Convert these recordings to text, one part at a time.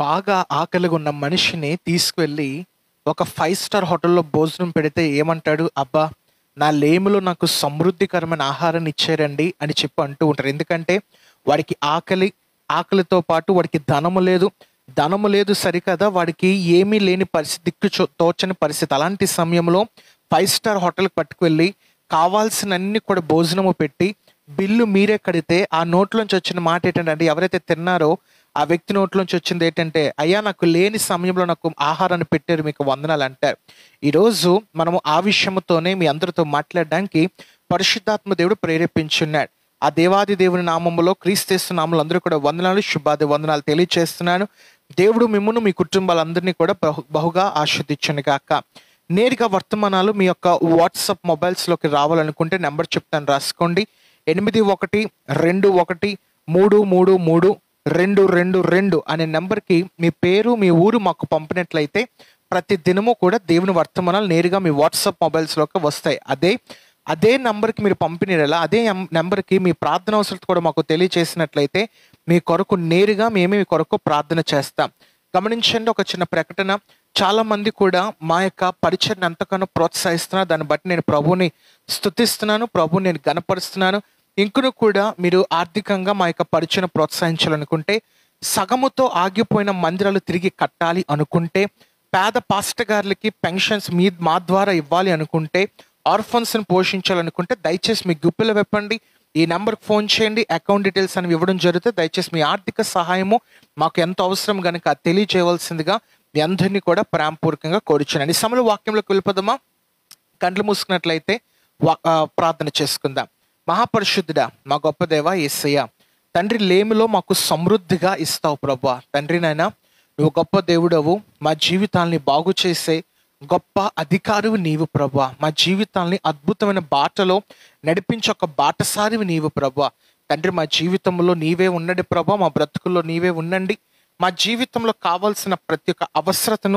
బాగా ఆకలిగా ఉన్న మనిషిని తీసుకువెళ్ళి ఒక ఫైవ్ స్టార్ హోటల్లో భోజనం పెడితే ఏమంటాడు అబ్బా నా లేములో నాకు సమృద్ధికరమైన ఆహారాన్ని ఇచ్చారండి అని చెప్పి అంటూ ఉంటారు ఎందుకంటే వాడికి ఆకలి ఆకలితో పాటు వాడికి ధనము లేదు ధనము లేదు సరికదా వాడికి ఏమీ లేని పరిస్థితి దిక్కు చో- తోచని పరిస్థితి అలాంటి సమయంలో ఫైవ్ స్టార్ హోటల్కి పట్టుకువెళ్ళి కావాల్సినన్ని కూడా భోజనము పెట్టి బిల్లు మీరే కడితే ఆ నోట్లోంచి వచ్చిన మాట ఏంటంటే అంటే ఎవరైతే తిన్నారో ఆ వ్యక్తి నోట్లోంచి వచ్చింది ఏంటంటే అయ్యా నాకు లేని సమయంలో నాకు ఆహారాన్ని పెట్టారు మీకు వందనాలు అంటారు ఈరోజు మనము ఆ విషయంతోనే మీ అందరితో మాట్లాడడానికి పరిశుద్ధాత్మ దేవుడు ప్రేరేపించున్నాడు ఆ దేవాది దేవుని నామములో క్రీస్తేస్తు నామములు అందరూ కూడా వందనాలు శుభాది వందనాలు తెలియచేస్తున్నాను దేవుడు మిమ్మును మీ కుటుంబాలందరినీ కూడా బహు బహుగా ఆస్వాదించను గాక నేరుగా వర్తమానాలు మీ యొక్క వాట్సాప్ మొబైల్స్లోకి రావాలనుకుంటే నెంబర్ చెప్తాను రాసుకోండి ఎనిమిది ఒకటి రెండు ఒకటి మూడు మూడు మూడు రెండు రెండు రెండు అనే నెంబర్కి మీ పేరు మీ ఊరు మాకు పంపినట్లయితే ప్రతి దినము కూడా దేవుని వర్తమానాలు నేరుగా మీ వాట్సాప్ మొబైల్స్లోకి వస్తాయి అదే అదే నంబర్కి మీరు పంపిణీలా అదే ఎం- నెంబర్కి మీ ప్రార్థన అవసరం కూడా మాకు తెలియచేసినట్లయితే మీ కొరకు నేరుగా మేమే మీ కొరకు ప్రార్థన చేస్తాం గమనించండి ఒక చిన్న ప్రకటన చాలా మంది కూడా మా యొక్క పరిచయం ఎంతగానో ప్రోత్సహిస్తున్నారు దాన్ని బట్టి నేను ప్రభుని స్తుతిస్తున్నాను ప్రభుని నేను గనపరుస్తున్నాను ఇంకను కూడా మీరు ఆర్థికంగా మా యొక్క పరిచయం ప్రోత్సహించాలనుకుంటే సగముతో ఆగిపోయిన మందిరాలు తిరిగి కట్టాలి అనుకుంటే పేద పాస్టర్ గారులకి పెన్షన్స్ మీ మా ద్వారా ఇవ్వాలి అనుకుంటే ఆర్ఫన్స్ని పోషించాలనుకుంటే దయచేసి మీ గుప్పిలో వెప్పండి ఈ నెంబర్కి ఫోన్ చేయండి అకౌంట్ డీటెయిల్స్ అని ఇవ్వడం జరుగుతుంది దయచేసి మీ ఆర్థిక సహాయము మాకు ఎంత అవసరం కనుక తెలియజేయవలసిందిగా మీ అందరినీ కూడా ప్రేమపూర్వకంగా కోరుచున్నాను ఈ సమయంలో వాక్యంలోకి వెళ్ళిపోదామా కండ్లు మూసుకున్నట్లయితే వా- ఆ, ప్రార్థన చేసుకుందాం మహాపరిశుద్ధుడా మా గొప్ప దేవ యేసయ్య తండ్రి లేమిలో మాకు సమృద్ధిగా ఇస్తావు ప్రభా తండ్రి నాయన నువ్వు గొప్ప దేవుడవు మా జీవితాల్ని బాగు చేసే గొప్ప అధికారివి నీవు ప్రభా మా జీవితాల్ని అద్భుతమైన బాటలో నడిపించే ఒక బాటసారివి నీవు ప్రభా తండ్రి మా జీవితంలో నీవే ఉండండి ప్రభా మా బ్రతుకుల్లో నీవే ఉండండి మా జీవితంలో కావాల్సిన ప్రతి ఒక్క అవసరతను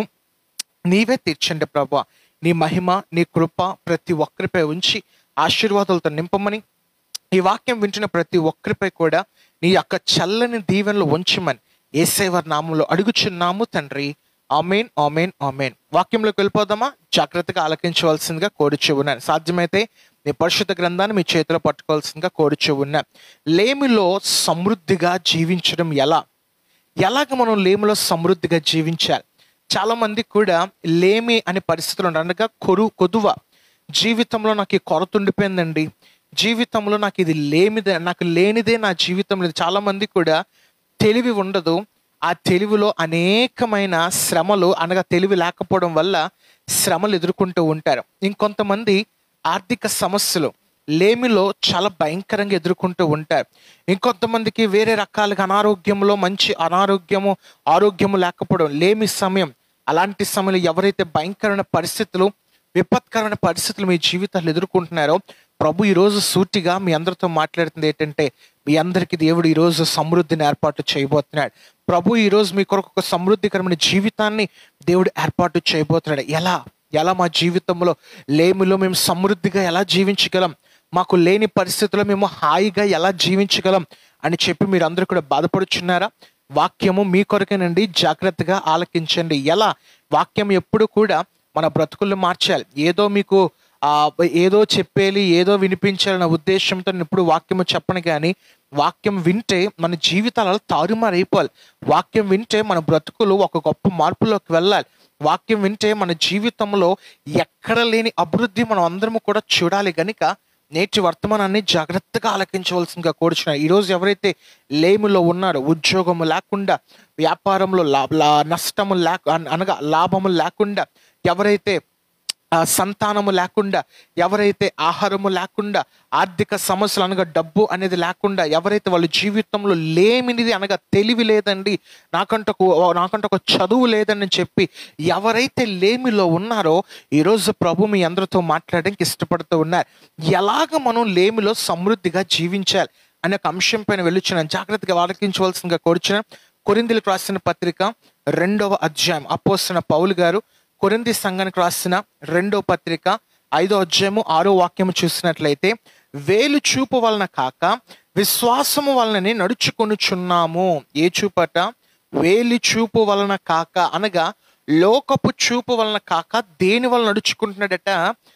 నీవే తీర్చండి ప్రభా నీ మహిమ నీ కృప ప్రతి ఒక్కరిపై ఉంచి ఆశీర్వాదాలతో నింపమని ఈ వాక్యం వింటున్న ప్రతి ఒక్కరిపై కూడా నీ యొక్క చల్లని దీవెనలు ఉంచమని ఏసేవారి నామంలో అడుగుచున్నాము తండ్రి ఆమెన్ ఆమెన్ ఆమెన్ వాక్యంలోకి వెళ్ళిపోదామా జాగ్రత్తగా ఆలకించవలసిందిగా కోరుచు ఉన్నాను సాధ్యమైతే నీ పరిశుద్ధ గ్రంథాన్ని మీ చేతిలో పట్టుకోవాల్సిందిగా కోరుచు ఉన్నా లేమిలో సమృద్ధిగా జీవించడం ఎలా ఎలాగ మనం లేమిలో సమృద్ధిగా జీవించాలి చాలా మంది కూడా లేమి అనే పరిస్థితులు ఉన్నారు అనగా కొరు కొదువ జీవితంలో నాకు ఈ కొరత ఉండిపోయిందండి జీవితంలో నాకు ఇది లేమిదే నాకు లేనిదే నా జీవితం లేదు చాలా మంది కూడా తెలివి ఉండదు ఆ తెలివిలో అనేకమైన శ్రమలు అనగా తెలివి లేకపోవడం వల్ల శ్రమలు ఎదుర్కొంటూ ఉంటారు ఇంకొంతమంది ఆర్థిక సమస్యలు లేమిలో చాలా భయంకరంగా ఎదుర్కొంటూ ఉంటారు ఇంకొంతమందికి వేరే రకాలుగా అనారోగ్యంలో మంచి అనారోగ్యము ఆరోగ్యము లేకపోవడం లేమి సమయం అలాంటి సమయంలో ఎవరైతే భయంకరమైన పరిస్థితులు విపత్కరమైన పరిస్థితులు మీ జీవితాలు ఎదుర్కొంటున్నారో ప్రభు ఈరోజు సూటిగా మీ అందరితో మాట్లాడుతుంది ఏంటంటే మీ అందరికీ దేవుడు ఈరోజు సమృద్ధిని ఏర్పాటు చేయబోతున్నాడు ప్రభు ఈరోజు మీ కొరకు ఒక సమృద్ధికరమైన జీవితాన్ని దేవుడు ఏర్పాటు చేయబోతున్నాడు ఎలా ఎలా మా జీవితంలో లేమిలో మేము సమృద్ధిగా ఎలా జీవించగలం మాకు లేని పరిస్థితుల్లో మేము హాయిగా ఎలా జీవించగలం అని చెప్పి మీరు అందరూ కూడా బాధపడుచున్నారా వాక్యము మీ కొరకేనండి జాగ్రత్తగా ఆలకించండి ఎలా వాక్యం ఎప్పుడు కూడా మన బ్రతుకుల్లో మార్చాలి ఏదో మీకు ఆ, ఏదో చెప్పేది ఏదో వినిపించాలన్న ఉద్దేశంతో నేను ఎప్పుడు వాక్యము చెప్పను కానీ వాక్యం వింటే మన జీవితాలలో తారుమారైపోవాలి వాక్యం వింటే మన బ్రతుకులు ఒక గొప్ప మార్పులోకి వెళ్ళాలి వాక్యం వింటే మన జీవితంలో ఎక్కడ లేని అభివృద్ధి మనం అందరం కూడా చూడాలి గనుక నేటి వర్తమానాన్ని జాగ్రత్తగా ఆలకించవలసిందిగా కోరుచున్నారు ఈరోజు ఎవరైతే లేములో ఉన్నారో ఉద్యోగము లేకుండా వ్యాపారంలో లా లా- నష్టము లేక అన- అనగా లాభము లేకుండా ఎవరైతే ఆ, సంతానము లేకుండా ఎవరైతే ఆహారము లేకుండా ఆర్థిక సమస్యలు అనగా డబ్బు అనేది లేకుండా ఎవరైతే వాళ్ళ జీవితంలో లేమినిది అనగా తెలివి లేదండి నాకంటే ఒక నాకంటే ఒక చదువు లేదని చెప్పి ఎవరైతే లేమిలో ఉన్నారో ఈరోజు ప్రభు మీ అందరితో మాట్లాడడానికి ఇష్టపడుతూ ఉన్నారు ఎలాగ మనం లేమిలో సమృద్ధిగా జీవించాలి అనే ఒక అంశం పైన వెళ్ళొచ్చిన జాగ్రత్తగా ఆలకించవలసిందిగా కోరుచిన కొరిందులకు రాసిన పత్రిక రెండవ అధ్యాయం అపోస్తున్న పౌలు గారు కొరింది సంఘానికి రాసిన రెండో పత్రిక ఐదో అధ్యాయము ఆరో వాక్యము చూసినట్లయితే వేలు చూపు వలన కాక విశ్వాసము వలననే నడుచుకొనుచున్నాము ఏ చూపట వేలి చూపు వలన కాక అనగా లోకపు చూపు వలన కాక దేని వలన నడుచుకుంటున్నాడట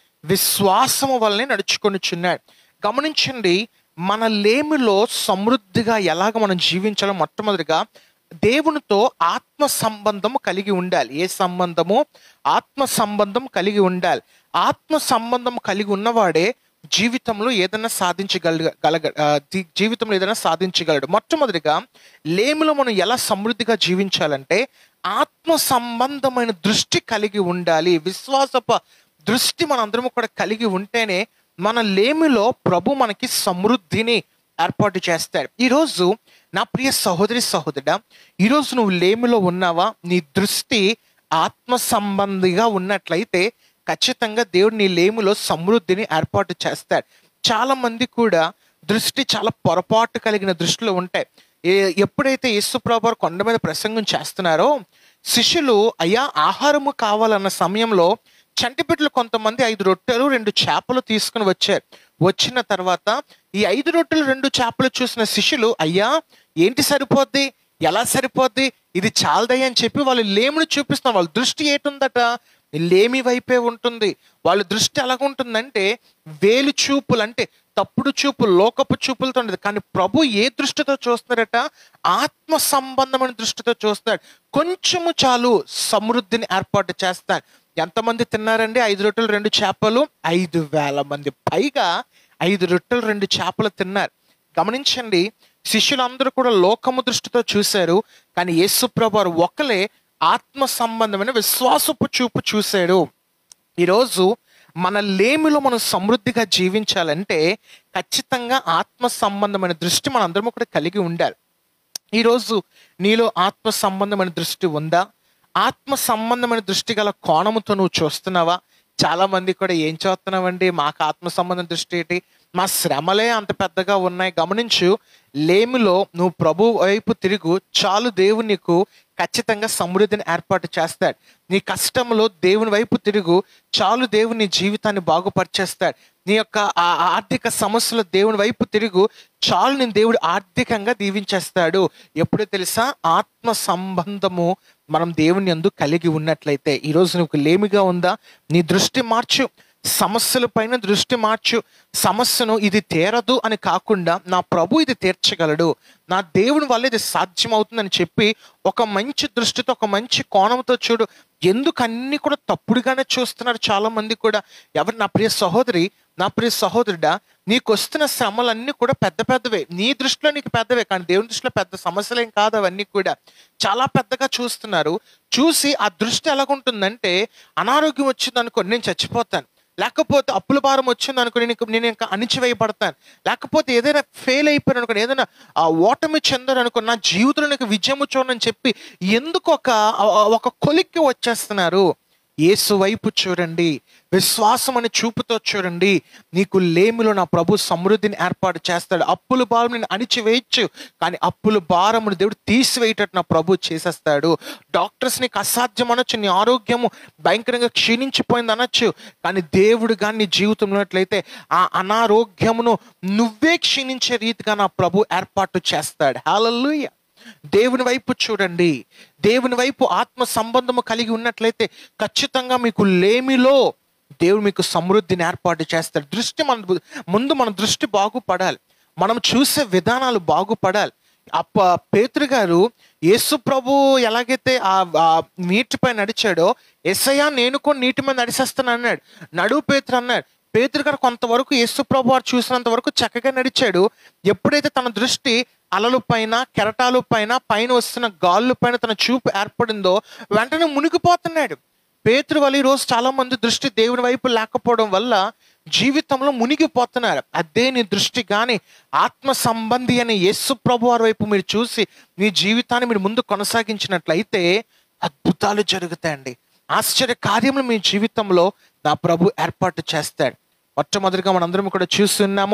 విశ్వాసము వలనే నడుచుకొనిచున్నాడు గమనించండి మన లేమిలో సమృద్ధిగా ఎలాగ మనం జీవించాలో మొట్టమొదటిగా దేవునితో ఆత్మ సంబంధము కలిగి ఉండాలి ఏ సంబంధము ఆత్మ సంబంధం కలిగి ఉండాలి ఆత్మ సంబంధం కలిగి ఉన్నవాడే జీవితంలో ఏదైనా సాధించగల గలగ ఆ, జీ- జీవితంలో ఏదైనా సాధించగలడు మొట్టమొదటిగా లేమిలో మనం ఎలా సమృద్ధిగా జీవించాలంటే ఆత్మ సంబంధమైన దృష్టి కలిగి ఉండాలి విశ్వాసప దృష్టి మనందరం కూడా కలిగి ఉంటేనే మన లేమిలో ప్రభు మనకి సమృద్ధిని ఏర్పాటు చేస్తాడు ఈరోజు నా ప్రియ సహోదరి సహోదరుడా ఈరోజు నువ్వు లేమిలో ఉన్నావా నీ దృష్టి ఆత్మ సంబంధిగా ఉన్నట్లయితే ఖచ్చితంగా దేవుడు నీ లేమిలో సమృద్ధిని ఏర్పాటు చేస్తాడు చాలా మంది కూడా దృష్టి చాలా పొరపాటు కలిగిన దృష్టిలో ఉంటాయి ఏ- ఎప్పుడైతే యేసుప్రభు వారు కొండ మీద ప్రసంగం చేస్తున్నారో శిష్యులు అయ్యా ఆహారము కావాలన్న సమయంలో చంటిపిట్లు కొంతమంది ఐదు రొట్టెలు రెండు చేపలు తీసుకుని వచ్చారు వచ్చిన తర్వాత ఈ ఐదు రొట్టెలు రెండు చేపలు చూసిన శిష్యులు అయ్యా ఏంటి సరిపోద్ది ఎలా సరిపోద్ది ఇది చాలదయ్య అని చెప్పి వాళ్ళు లేముని చూపిస్తున్నారు వాళ్ళ దృష్టి ఏటుందట లేమి వైపే ఉంటుంది వాళ్ళ దృష్టి ఎలాగుంటుందంటే వేలు చూపులు అంటే తప్పుడు చూపులు లోకపు చూపులతో ఉండదు కానీ ప్రభు ఏ దృష్టితో చూస్తున్నారట ఆత్మ సంబంధమైన దృష్టితో చూస్తున్నాడు కొంచెము చాలు సమృద్ధిని ఏర్పాటు చేస్తాడు ఎంతమంది తిన్నారండి ఐదు రొట్టెలు రెండు చేపలు ఐదు వేల మంది పైగా ఐదు రొట్టెలు రెండు చేపలు తిన్నారు గమనించండి శిష్యులందరూ కూడా లోకము దృష్టితో చూశారు కానీ యేసుప్రభు వారు ఒకలే ఆత్మ సంబంధమైన విశ్వాసపు చూపు చూశాడు ఈరోజు మన లేమిలో మనం సమృద్ధిగా జీవించాలంటే ఖచ్చితంగా ఆత్మ సంబంధమైన దృష్టి మనందరం కూడా కలిగి ఉండాలి ఈరోజు నీలో ఆత్మ సంబంధమైన దృష్టి ఉందా ఆత్మ సంబంధమైన దృష్టి గల కోణముతో నువ్వు చూస్తున్నావా చాలా మంది కూడా ఏం చూస్తున్నావండి మాకు ఆత్మ సంబంధం దృష్టి ఏంటి మా శ్రమలే అంత పెద్దగా ఉన్నాయి గమనించు లేమిలో నువ్వు ప్రభు వైపు తిరుగు చాలు దేవుడు నీకు ఖచ్చితంగా సమృద్ధిని ఏర్పాటు చేస్తాడు నీ కష్టంలో దేవుని వైపు తిరుగు చాలు దేవుని నీ జీవితాన్ని బాగుపరిచేస్తాడు నీ యొక్క ఆ ఆర్థిక సమస్యలు దేవుని వైపు తిరుగు చాలు నేను దేవుడు ఆర్థికంగా దీవించేస్తాడు ఎప్పుడో తెలుసా ఆత్మ సంబంధము మనం దేవుని యందు కలిగి ఉన్నట్లయితే ఈరోజు నువ్వు లేమిగా ఉందా నీ దృష్టి మార్చు సమస్యల పైన దృష్టి మార్చు సమస్యను ఇది తీరదు అని కాకుండా నా ప్రభు ఇది తీర్చగలడు నా దేవుని వల్ల ఇది సాధ్యమవుతుందని చెప్పి ఒక మంచి దృష్టితో ఒక మంచి కోణంతో చూడు ఎందుకు అన్ని కూడా తప్పుడుగానే చూస్తున్నారు చాలా మంది కూడా ఎవరు నా ప్రియ సహోదరి నా ప్రియ సహోదరుడా నీకు వస్తున్న శ్రమలన్నీ కూడా పెద్ద పెద్దవే నీ దృష్టిలో నీకు పెద్దవే కానీ దేవుని దృష్టిలో పెద్ద సమస్యలేం కాదు అవన్నీ కూడా చాలా పెద్దగా చూస్తున్నారు చూసి ఆ దృష్టి ఎలాగుంటుందంటే అనారోగ్యం వచ్చింది అనుకో నేను చచ్చిపోతాను లేకపోతే అప్పుల భారం వచ్చింది అనుకో నేను ఇంక- నేను ఇంకా అణిచివేయబడతాను లేకపోతే ఏదైనా ఫెయిల్ అయిపోయాను అనుకో ఏదైనా ఆ ఓటమి చెందాను అనుకో నా జీవితంలో నాకు విజయము చూడని చెప్పి ఎందుకు ఒక ఒక కొలిక్కి వచ్చేస్తున్నారు యేసు వైపు చూడండి విశ్వాసం అనే చూపుతో చూడండి నీకు లేమిలో నా ప్రభు సమృద్ధిని ఏర్పాటు చేస్తాడు అప్పుల భారం నేను అణిచివేయచ్చు కానీ అప్పుల భారమును దేవుడు తీసివేయటట్టు నా ప్రభు చేసేస్తాడు డాక్టర్స్ నీకు అసాధ్యం అనొచ్చు నీ ఆరోగ్యము భయంకరంగా క్షీణించిపోయింది అనొచ్చు కానీ దేవుడు కానీ నీ జీవితంలో ఉన్నట్లయితే ఆ అనారోగ్యమును నువ్వే క్షీణించే రీతిగా నా ప్రభు ఏర్పాటు చేస్తాడు హాలూయ దేవుని వైపు చూడండి దేవుని వైపు ఆత్మ సంబంధము కలిగి ఉన్నట్లయితే ఖచ్చితంగా మీకు లేమిలో దేవుడు మీకు సమృద్ధిని ఏర్పాటు చేస్తాడు దృష్టి మన ముందు మన దృష్టి బాగుపడాలి మనం చూసే విధానాలు బాగుపడాలి అప్ప పేతురు గారు యేసు ప్రభు ఎలాగైతే ఆ ఆ నీటిపై నడిచాడో ఎస్ఐయా నేను కూడా నీటి మీద నడిచేస్తాను అన్నాడు నడువు పేతురు అన్నాడు పేతురు గారు కొంతవరకు యేసు ప్రభు వారు చూసినంత వరకు చక్కగా నడిచాడు ఎప్పుడైతే తన దృష్టి అలల పైన కెరటాల పైన పైన వస్తున్న గాళ్ళు పైన తన చూపు ఏర్పడిందో వెంటనే మునిగిపోతున్నాడు పేతురు వల్ల ఈరోజు చాలా మంది దృష్టి దేవుని వైపు లేకపోవడం వల్ల జీవితంలో మునిగిపోతున్నారు అదే నీ దృష్టి కానీ ఆత్మ సంబంధి అనే యేసు ప్రభు వారి వైపు మీరు చూసి మీ జీవితాన్ని మీరు ముందు కొనసాగించినట్లయితే అద్భుతాలు జరుగుతాయండి ఆశ్చర్య కార్యములు మీ జీవితంలో నా ప్రభు ఏర్పాటు చేస్తాడు మొట్టమొదటిగా మనందరం కూడా చూస్తున్నాము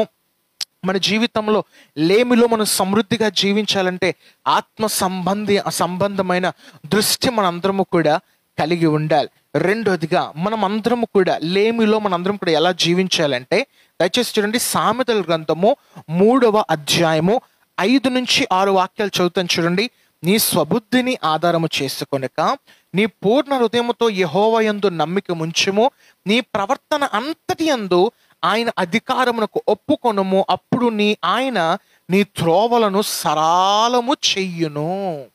మన జీవితంలో లేమిలో మనం సమృద్ధిగా జీవించాలంటే ఆత్మ సంబంధి సంబంధమైన దృష్టి మనందరము కూడా కలిగి ఉండాలి రెండోదిగా మనం అందరము కూడా లేమిలో మనందరం కూడా ఎలా జీవించాలంటే దయచేసి చూడండి సామెతల గ్రంథము మూడవ అధ్యాయము ఐదు నుంచి ఆరు వాక్యాలు చదువుతాను చూడండి నీ స్వబుద్ధిని ఆధారము చేసుకొనక నీ పూర్ణ హృదయముతో యహోవయందు నమ్మిక ముంచుము నీ ప్రవర్తన అంతటి యందు ఆయన అధికారమునకు ఒప్పుకొనుము అప్పుడు నీ ఆయన నీ త్రోవలను సరాలము చెయ్యును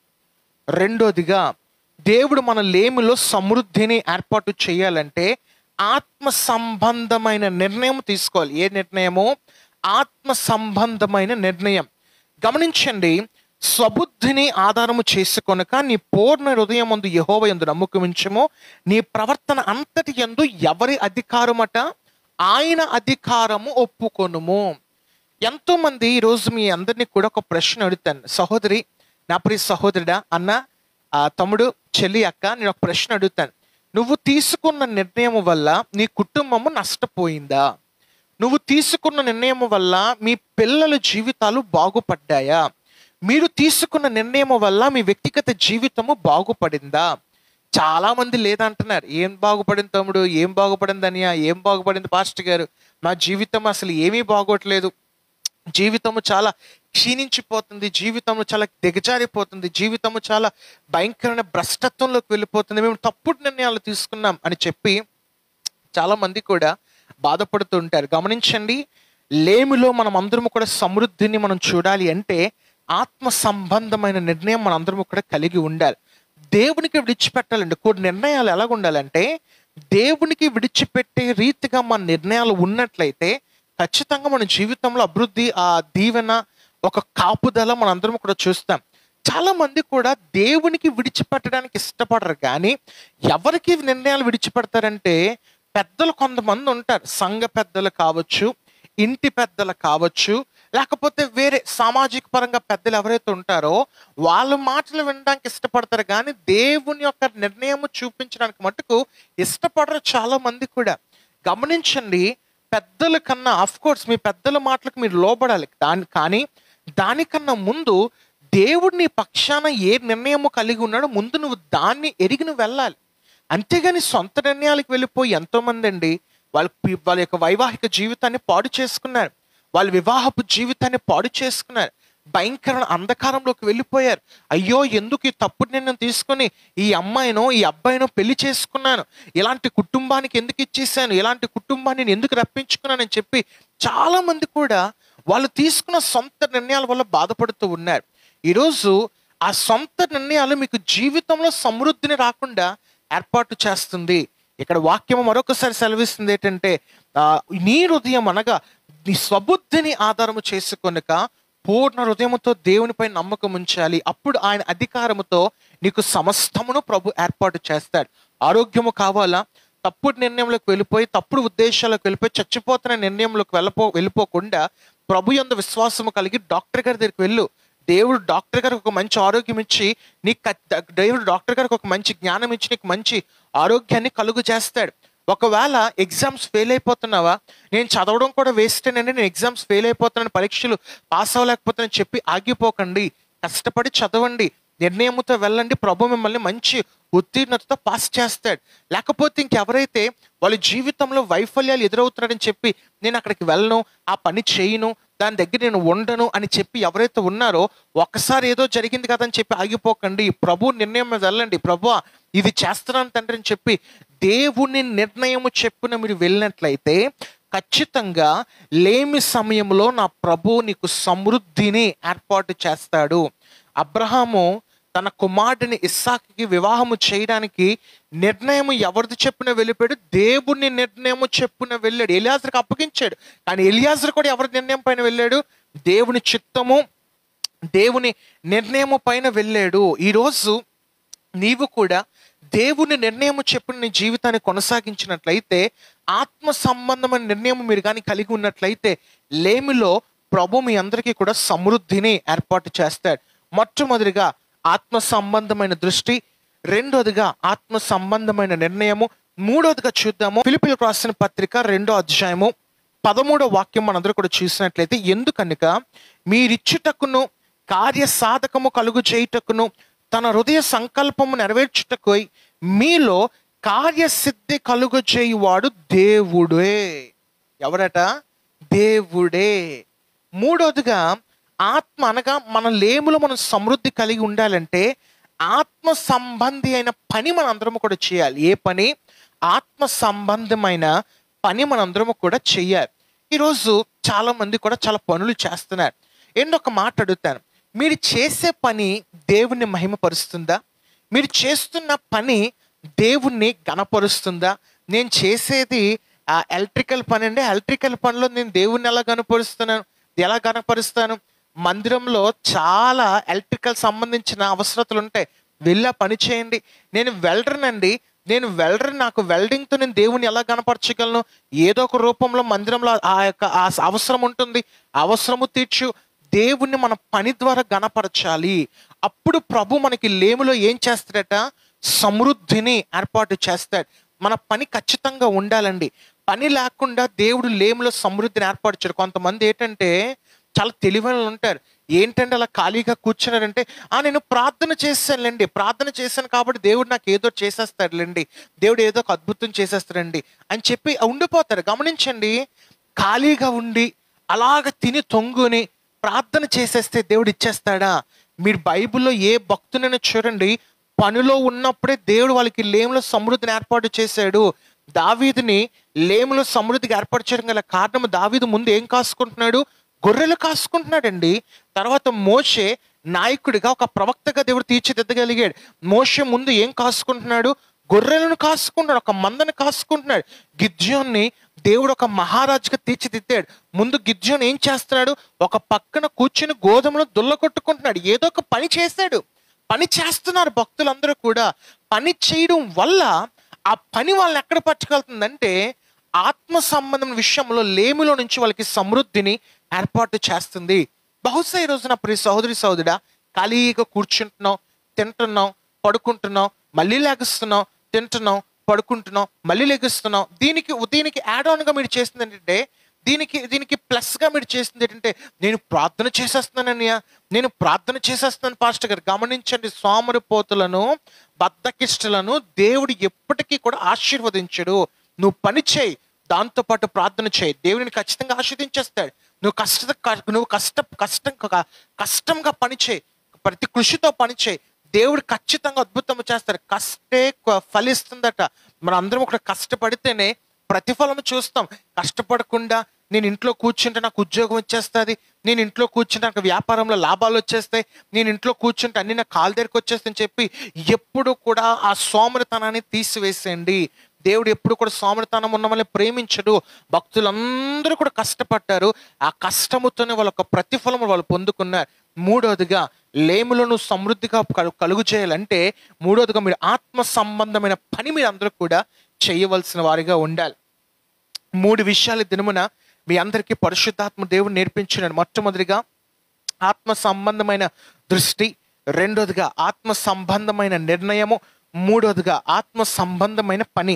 రెండోదిగా దేవుడు మన లేమిలో సమృద్ధిని ఏర్పాటు చేయాలంటే ఆత్మ సంబంధమైన నిర్ణయం తీసుకోవాలి ఏ నిర్ణయము ఆత్మ సంబంధమైన నిర్ణయం గమనించండి స్వబుద్ధిని ఆధారము చేసుకొనక నీ పూర్ణ హృదయం ముందు యహోవ ఎందు నమ్మకమించము నీ ప్రవర్తన అంతటి ఎందు ఎవరి అధికారమట ఆయన అధికారము ఒప్పుకొనుము ఎంతో మంది ఈరోజు మీ అందరినీ కూడా ఒక ప్రశ్న అడుగుతాను సహోదరి నా ప్రియ సహోదరుడా అన్న ఆ తమ్ముడు చెల్లి అక్క నేను ఒక ప్రశ్న అడుగుతాను నువ్వు తీసుకున్న నిర్ణయం వల్ల నీ కుటుంబము నష్టపోయిందా నువ్వు తీసుకున్న నిర్ణయం వల్ల మీ పిల్లల జీవితాలు బాగుపడ్డాయా మీరు తీసుకున్న నిర్ణయం వల్ల మీ వ్యక్తిగత జీవితము బాగుపడిందా చాలా మంది లేదంటున్నారు ఏం బాగుపడింది తమ్ముడు ఏం బాగుపడింది అనియా ఏం బాగుపడింది పాస్టర్ గారు మా జీవితం అసలు ఏమీ బాగోట్లేదు జీవితము చాలా క్షీణించిపోతుంది జీవితము చాలా దిగజారిపోతుంది జీవితము చాలా భయంకరమైన భ్రష్టత్వంలోకి వెళ్ళిపోతుంది మేము తప్పుడు నిర్ణయాలు తీసుకున్నాం అని చెప్పి చాలా మంది కూడా బాధపడుతూ ఉంటారు గమనించండి లేమిలో మనం అందరం కూడా సమృద్ధిని మనం చూడాలి అంటే ఆత్మ సంబంధమైన నిర్ణయం మన అందరం కూడా కలిగి ఉండాలి దేవునికి విడిచిపెట్టాలండి కొన్ని నిర్ణయాలు ఎలాగ ఉండాలంటే దేవునికి విడిచిపెట్టే రీతిగా మన నిర్ణయాలు ఉన్నట్లయితే ఖచ్చితంగా మన జీవితంలో అభివృద్ధి ఆ దీవెన ఒక కాపుదల మన అందరం కూడా చూస్తాం చాలా మంది కూడా దేవునికి విడిచిపెట్టడానికి ఇష్టపడరు కానీ ఎవరికి నిర్ణయాలు విడిచిపెడతారంటే పెద్దలు కొంతమంది ఉంటారు సంఘ పెద్దలు కావచ్చు ఇంటి పెద్దలు కావచ్చు లేకపోతే వేరే సామాజిక పరంగా పెద్దలు ఎవరైతే ఉంటారో వాళ్ళ మాటలు వినడానికి ఇష్టపడతారు కానీ దేవుని యొక్క నిర్ణయం చూపించడానికి మటుకు ఇష్టపడరు చాలా మంది కూడా గమనించండి పెద్దల కన్నా అఫ్ కోర్స్ మీ పెద్దల మాటలకు మీరు లోబడాలి దాని కానీ దానికన్నా ముందు దేవుడు నీ పక్షాన ఏ నిర్ణయము కలిగి ఉన్నాడో ముందు నువ్వు దాన్ని ఎరిగి నువ్వు వెళ్ళాలి అంతేగాని సొంత నిర్ణయాలకు వెళ్ళిపోయి ఎంతో మంది అండి వాళ్ళ పి- వాళ్ళ యొక్క వైవాహిక జీవితాన్ని పాడు చేసుకున్నారు వాళ్ళ వివాహపు జీవితాన్ని పాడు చేసుకున్నారు భయంకర అంధకారంలోకి వెళ్ళిపోయారు అయ్యో ఎందుకు ఈ తప్పుడు నిర్ణయం తీసుకొని ఈ అమ్మాయినో ఈ అబ్బాయినో పెళ్లి చేసుకున్నాను ఇలాంటి కుటుంబానికి ఎందుకు ఇచ్చేసాను ఇలాంటి కుటుంబాన్ని నేను ఎందుకు రప్పించుకున్నానని చెప్పి చాలా మంది కూడా వాళ్ళు తీసుకున్న సొంత నిర్ణయాల వల్ల బాధపడుతూ ఉన్నారు ఈరోజు ఆ సొంత నిర్ణయాలు మీకు జీవితంలో సమృద్ధిని రాకుండా ఏర్పాటు చేస్తుంది ఇక్కడ వాక్యము మరొకసారి సెలవిస్తుంది ఏంటంటే ఆ, నీ హృదయం అనగా నీ స్వబుద్ధిని ఆధారము చేసుకొనక పూర్ణ హృదయముతో దేవునిపై నమ్మకం ఉంచాలి అప్పుడు ఆయన అధికారముతో నీకు సమస్తమును ప్రభు ఏర్పాటు చేస్తాడు ఆరోగ్యము కావాలా తప్పుడు నిర్ణయంలోకి వెళ్ళిపోయి తప్పుడు ఉద్దేశాలకు వెళ్ళిపోయి చచ్చిపోతున్న నిర్ణయంలోకి వెళ్ళపో వెళ్ళిపోకుండా ప్రభు యందు విశ్వాసము కలిగి డాక్టర్ గారి దగ్గరికి వెళ్ళు దేవుడు డాక్టర్ గారికి ఒక మంచి ఆరోగ్యం ఇచ్చి నీకు ఖ- దేవుడు డాక్టర్ గారికి ఒక మంచి జ్ఞానం ఇచ్చి నీకు మంచి ఆరోగ్యాన్ని కలుగు చేస్తాడు ఒకవేళ ఎగ్జామ్స్ ఫెయిల్ అయిపోతున్నావా నేను చదవడం కూడా వేస్ట్ అండి నేను ఎగ్జామ్స్ ఫెయిల్ అయిపోతున్నాను పరీక్షలు పాస్ అవ్వలేకపోతున్నాను చెప్పి ఆగిపోకండి కష్టపడి చదవండి నిర్ణయంతో వెళ్ళండి ప్రభు మిమ్మల్ని మంచి ఉత్తీర్ణతతో పాస్ చేస్తాడు లేకపోతే ఇంకెవరైతే వాళ్ళ జీవితంలో వైఫల్యాలు ఎదురవుతున్నారని చెప్పి నేను అక్కడికి వెళ్ళను ఆ పని చేయను దాని దగ్గర నేను ఉండను అని చెప్పి ఎవరైతే ఉన్నారో ఒక్కసారి ఏదో జరిగింది కదా అని చెప్పి ఆగిపోకండి ప్రభు నిర్ణయం మీద వెళ్ళండి ప్రభు ఇది చేస్తున్నాను తండ్రి అని చెప్పి దేవుని నిర్ణయము చెప్పున మీరు వెళ్ళినట్లయితే ఖచ్చితంగా లేమి సమయంలో నా ప్రభు నీకు సమృద్ధిని ఏర్పాటు చేస్తాడు అబ్రహాము తన కుమారుడిని ఇస్సాకి వివాహము చేయడానికి నిర్ణయం ఎవరిది చెప్పున వెళ్ళిపోయాడు దేవుని నిర్ణయము చెప్పున వెళ్ళాడు ఎలియాజర్కి అప్పగించాడు కానీ ఎలియాజర్ కూడా ఎవరి నిర్ణయం పైన వెళ్ళాడు దేవుని చిత్తము దేవుని నిర్ణయము పైన వెళ్ళాడు ఈరోజు నీవు కూడా దేవుని నిర్ణయం చెప్పిన నీ జీవితాన్ని కొనసాగించినట్లయితే ఆత్మ సంబంధమైన నిర్ణయం మీరు కానీ కలిగి ఉన్నట్లయితే లేమిలో ప్రభు మీ అందరికీ కూడా సమృద్ధిని ఏర్పాటు చేస్తాడు మొట్టమొదటిగా ఆత్మ సంబంధమైన దృష్టి రెండోదిగా ఆత్మ సంబంధమైన నిర్ణయము మూడోదిగా చూద్దాము ఫిలిపిలకు రాసిన పత్రిక రెండో అధ్యాయము పదమూడో వాక్యం మనందరూ కూడా చూసినట్లయితే ఎందుకనక మీరిచ్చుటకును కార్య సాధకము కలుగు చేయుటకును తన హృదయ సంకల్పము నెరవేర్చుటకు మీలో కార్యసిద్ధి కలుగు చేయువాడు దేవుడే ఎవడట దేవుడే మూడోదిగా ఆత్మ అనగా మన లేములో మనం సమృద్ధి కలిగి ఉండాలంటే ఆత్మ సంబంధి అయిన పని మనందరం కూడా చేయాలి ఏ పని ఆత్మ సంబంధమైన పని మనందరం కూడా చెయ్యాలి ఈరోజు చాలా మంది కూడా చాలా పనులు చేస్తున్నారు ఏంటో ఒక మాట అడుగుతాను మీరు చేసే పని దేవుణ్ణి మహిమపరుస్తుందా మీరు చేస్తున్న పని దేవుణ్ణి గణపరుస్తుందా నేను చేసేది ఆ ఎలక్ట్రికల్ పని అండి ఎలక్ట్రికల్ పనిలో నేను దేవుణ్ణి ఎలా గణపరుస్తున్నాను ఎలా గణపరుస్తాను మందిరంలో చాలా ఎలక్ట్రికల్ సంబంధించిన అవసరతలు ఉంటాయి వెళ్ళి ఆ పని చేయండి నేను వెల్డర్నండి నేను వెల్డర్ నాకు వెల్డింగ్తో నేను దేవుని ఎలా కనపరచగలను ఏదో ఒక రూపంలో మందిరంలో ఆ యొక్క ఆ అవసరం ఉంటుంది అవసరము తీర్చు దేవుణ్ణి మన పని ద్వారా గణపరచాలి అప్పుడు ప్రభు మనకి లేములో ఏం చేస్తాడట సమృద్ధిని ఏర్పాటు చేస్తాడు మన పని ఖచ్చితంగా ఉండాలండి పని లేకుండా దేవుడు లేములో సమృద్ధిని ఏర్పరచాడు కొంతమంది ఏంటంటే చాలా తెలివైన వాళ్ళు ఉంటారు ఏంటంటే అలా ఖాళీగా కూర్చున్నారంటే ఆ నేను ప్రార్థన చేశానులేండి ప్రార్థన చేశాను కాబట్టి దేవుడు నాకు ఏదో చేసేస్తాడులేండి దేవుడు ఏదో ఒక అద్భుతం చేసేస్తాడండి అని చెప్పి ఉండిపోతారు గమనించండి ఖాళీగా ఉండి అలాగ తిని తొంగుని ప్రార్థన చేసేస్తే దేవుడు ఇచ్చేస్తాడా మీరు బైబిల్లో ఏ భక్తునైనా చూడండి పనిలో ఉన్నప్పుడే దేవుడు వాళ్ళకి లేములో సమృద్ధిని ఏర్పాటు చేశాడు దావీదుని లేములో సమృద్ధికి ఏర్పాటు చేయడం గల కారణం దావీదు ముందు ఏం కాసుకుంటున్నాడు గొర్రెలు కాసుకుంటున్నాడండి తర్వాత మోషే నాయకుడిగా ఒక ప్రవక్తగా దేవుడు తీర్చిదిద్దగలిగాడు మోషే ముందు ఏం కాసుకుంటున్నాడు గొర్రెలను కాసుకుంటున్నాడు ఒక మందని కాసుకుంటున్నాడు గిద్యోన్ని దేవుడు ఒక మహారాజుగా తీర్చిదిద్దాడు ముందు గిద్యోన్ ఏం చేస్తున్నాడు ఒక పక్కన కూర్చుని గోధుమలు దుల్ల కొట్టుకుంటున్నాడు ఏదో ఒక పని చేశాడు పని చేస్తున్నారు భక్తులందరూ కూడా పని చేయడం వల్ల ఆ పని వాళ్ళని ఎక్కడ పట్టుకెళ్తుందంటే ఆత్మ సంబంధం విషయంలో లేమిలో నుంచి వాళ్ళకి సమృద్ధిని ఏర్పాటు చేస్తుంది బహుశా ఈ రోజున ప్రియ సహోదరి సహోదరుడా ఖాళీగా కూర్చుంటున్నాం తింటున్నాం పడుకుంటున్నాం మళ్ళీ లేగుస్తున్నాం తింటున్నాం పడుకుంటున్నాం మళ్ళీ లెగుస్తున్నాం దీనికి దీనికి యాడ్ ఆన్గా మీరు చేస్తుంది ఏంటంటే దీనికి దీనికి ప్లస్గా మీరు చేస్తుంది ఏంటంటే నేను ప్రార్థన చేసేస్తున్నానన్నయ్య నేను ప్రార్థన చేసేస్తున్నాను పాస్టర్ గారు గమనించండి సోమరిపోతులను బద్దకిష్టలను దేవుడు ఎప్పటికీ కూడా ఆశీర్వదించడు నువ్వు పని చేయి దాంతోపాటు ప్రార్థన చేయి దేవుడిని ఖచ్చితంగా ఆశీర్వదించేస్తాడు నువ్వు కష్ట నువ్వు కష్ట కష్టం కష్టంగా పని చేయి ప్రతి కృషితో పని చేయి దేవుడు ఖచ్చితంగా అద్భుతం చేస్తాడు కష్టే క- ఫలిస్తుందట మన అందరం ఒకటి కష్టపడితేనే ప్రతిఫలం చూస్తాం కష్టపడకుండా నేను ఇంట్లో కూర్చుంటే నాకు ఉద్యోగం వచ్చేస్తుంది నేను ఇంట్లో కూర్చుంటే నాకు వ్యాపారంలో లాభాలు వచ్చేస్తాయి నేను ఇంట్లో కూర్చుంటే అన్ని నా కాలు దగ్గరికి వచ్చేస్తాయని చెప్పి ఎప్పుడు కూడా ఆ సోమరితనాన్ని తీసివేసేయండి దేవుడు ఎప్పుడు కూడా సోమరితనం ఉన్న వాళ్ళని ప్రేమించడు భక్తులందరూ కూడా కష్టపడ్డారు ఆ కష్టముతోనే వాళ్ళ యొక్క ప్రతిఫలం వాళ్ళు పొందుకున్నారు మూడవదిగా లేములను సమృద్ధిగా కలు- కలుగు చేయాలంటే మూడవదిగా మీరు ఆత్మ సంబంధమైన పని మీరు అందరూ కూడా చేయవలసిన వారిగా ఉండాలి మూడు విషయాలు ఈ దినమున మీ అందరికీ పరిశుద్ధాత్మ దేవుడు నేర్పించినాడు మొట్టమొదటిగా ఆత్మ సంబంధమైన దృష్టి రెండోదిగా ఆత్మ సంబంధమైన నిర్ణయము మూడోదిగా ఆత్మ సంబంధమైన పని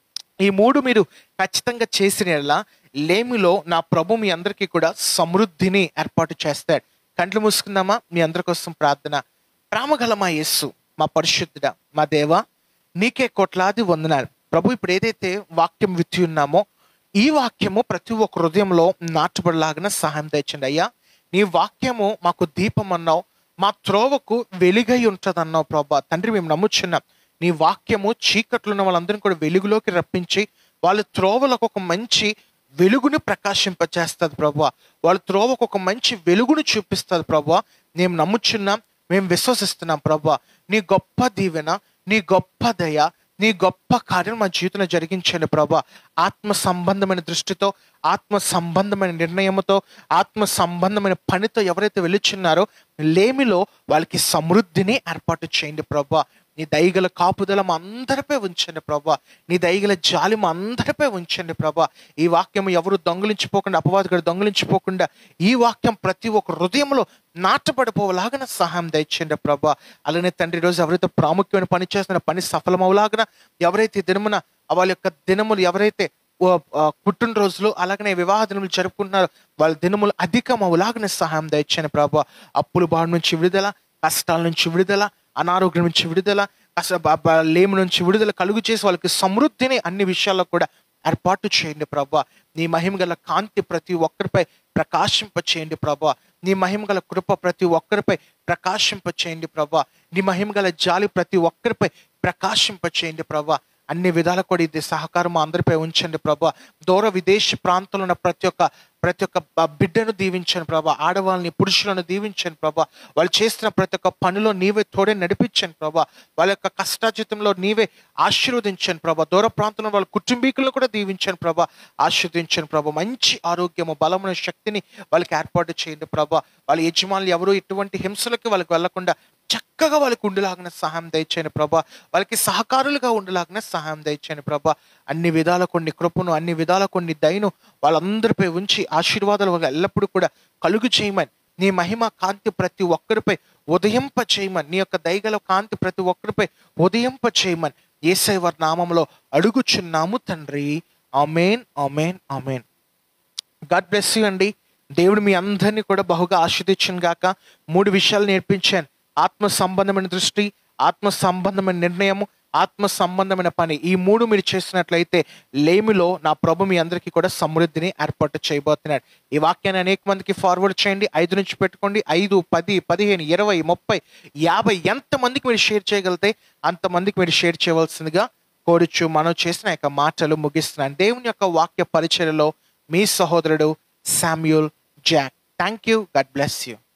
ఈ మూడు మీరు ఖచ్చితంగా చేసిన యెడల లేమిలో నా ప్రభు మీ అందరికీ కూడా సమృద్ధిని ఏర్పాటు చేస్తాడు కంట్లు మూసుకుందామా మీ అందరి కోసం ప్రార్థన ప్రేమగల మా యేస్సు మా పరిశుద్ధుడా మా దేవ నీకే కోట్లాది వందనాలు ప్రభు ఇప్పుడు ఏదైతే వాక్యం విత్తి ఉన్నామో ఈ వాక్యము ప్రతి ఒక్క హృదయంలో నాటుబడిలాగిన సహాయం తెచ్చండి అయ్యా నీ వాక్యము మాకు దీపం అన్నావు మా త్రోవకు వెలుగై ఉంటుందన్నావు ప్రభా తండ్రి మేము నమ్ముచున్నాం నీ వాక్యము చీకట్లు ఉన్న వాళ్ళందరినీ కూడా వెలుగులోకి రప్పించి వాళ్ళ త్రోవలకు ఒక మంచి వెలుగును ప్రకాశింపచేస్తుంది ప్రభు వాళ్ళ త్రోవకు ఒక మంచి వెలుగును చూపిస్తుంది ప్రభు మేము నమ్ముచున్నాం మేము విశ్వసిస్తున్నాం ప్రభు నీ గొప్ప దీవెన నీ గొప్ప దయ నీ గొప్ప కార్యం మా జీవితంలో జరిగించండి ప్రభా ఆత్మ సంబంధమైన దృష్టితో ఆత్మ సంబంధమైన నిర్ణయంతో ఆత్మ సంబంధమైన పనితో ఎవరైతే వెలుచున్నారో లేమిలో వాళ్ళకి సమృద్ధిని ఏర్పాటు చేయండి ప్రభా నీ దయగల కాపుదల మా అందరిపై ఉంచండి ప్రభా నీ దయగల జాలి మా అందరిపై ఉంచండి ప్రభా ఈ వాక్యం ఎవరు దొంగిలించిపోకుండా అపవాదికుడు దొంగిలించిపోకుండా ఈ వాక్యం ప్రతి ఒక్క హృదయంలో నాటపడిపోలాగన సహాయం దయచేయండి ప్రభా అలానే తండ్రి రోజు ఎవరైతే ప్రాముఖ్యమైన పని చేస్తున్న పని సఫలమవులాగన ఎవరైతే ఈ దినమున వాళ్ళ యొక్క దినములు ఎవరైతే ఓ, ఆ, పుట్టినరోజులు అలాగనే వివాహ దినములు జరుపుకుంటున్నారు వాళ్ళ దినములు అధికం అవులాగనే సహాయం దయచేయండి ప్రభా అప్పుల బాడు నుంచి విడుదల కష్టాల నుంచి విడుదల అనారోగ్యం నుంచి విడుదల అసలు బ- బ- లేమి నుంచి విడుదల కలుగు చేసి వాళ్ళకి సమృద్ధిని అన్ని విషయాల్లో కూడా ఏర్పాటు చేయండి ప్రభా నీ మహిమ గల కాంతి ప్రతి ఒక్కరిపై ప్రకాశింప చేయండి ప్రభా నీ మహిమ గల కృప ప్రతి ఒక్కరిపై ప్రకాశింప చేయండి ప్రభా నీ మహిమ గల జాలి ప్రతి ఒక్కరిపై ప్రకాశింప చేయండి ప్రభా అన్ని విధాల కూడా ఇది సహకారం మా అందరిపై ఉంచండి ప్రభా దూర విదేశీ ప్రాంతంలో ఉన్న ప్రతి ఒక్క ప్రతి ఒక్క బ- బిడ్డను దీవించండి ప్రభా ఆడవాళ్ళని పురుషులను దీవించండి ప్రభా వాళ్ళు చేస్తున్న ప్రతి ఒక్క పనిలో నీవే తోడే నడిపించండి ప్రభా వాళ్ళ యొక్క కష్టాజితంలో నీవే ఆశీర్వదించండి ప్రభా దూర ప్రాంతంలో వాళ్ళ కుటుంబీకులను కూడా దీవించండి ప్రభా ఆశీర్వదించండి ప్రభా మంచి ఆరోగ్యము బలమైన శక్తిని వాళ్ళకి ఏర్పాటు చేయండి ప్రభా వాళ్ళ యజమానులు ఎవరు ఎటువంటి హింసలకి వాళ్ళకి వెళ్లకుండా చక్కగా వాళ్ళకి ఉండలాగిన సహాయం దయచేయండి ప్రభా వాళ్ళకి సహకారులుగా ఉండలాగిన సహాయం దయచేయండి ప్రభా అన్ని విధాల కొన్ని కృపను అన్ని విధాల కొన్ని దయను వాళ్ళందరిపై ఉంచి ఆశీర్వాదాలు వాళ్ళకి ఎల్లప్పుడూ కూడా కలుగు చేయమని నీ మహిమ కాంతి ప్రతి ఒక్కరిపై ఉదయింప చేయమని నీ యొక్క దయగల కాంతి ప్రతి ఒక్కరిపై ఉదయింప చేయమని ఏసై వారి నామంలో అడుగుచున్నాము తండ్రి amen amen amen God bless you అండి దేవుడు మీ అందరినీ కూడా బహుగా ఆస్వాదించను గాక మూడు విషయాలు నేర్పించాను ఆత్మ సంబంధమైన దృష్టి ఆత్మ సంబంధమైన నిర్ణయము ఆత్మ సంబంధమైన పని ఈ మూడు మీరు చేసినట్లయితే లేమిలో నా ప్రభు మీ అందరికీ కూడా సమృద్ధిని ఏర్పాటు చేయబోతున్నాడు ఈ వాక్యాన్ని అనేక మందికి ఫార్వర్డ్ చేయండి ఐదు నుంచి పెట్టుకోండి ఐదు పది పదిహేను ఇరవై ముప్పై యాభై ఎంతమందికి మీరు షేర్ చేయగలిగితే అంతమందికి మీరు షేర్ చేయవలసిందిగా కోరుచు మనం చేసిన యొక్క మాటలు ముగిస్తున్నాను దేవుని యొక్క వాక్య పరిచయలో మీ సహోదరుడు Samuel Jack thank you God bless you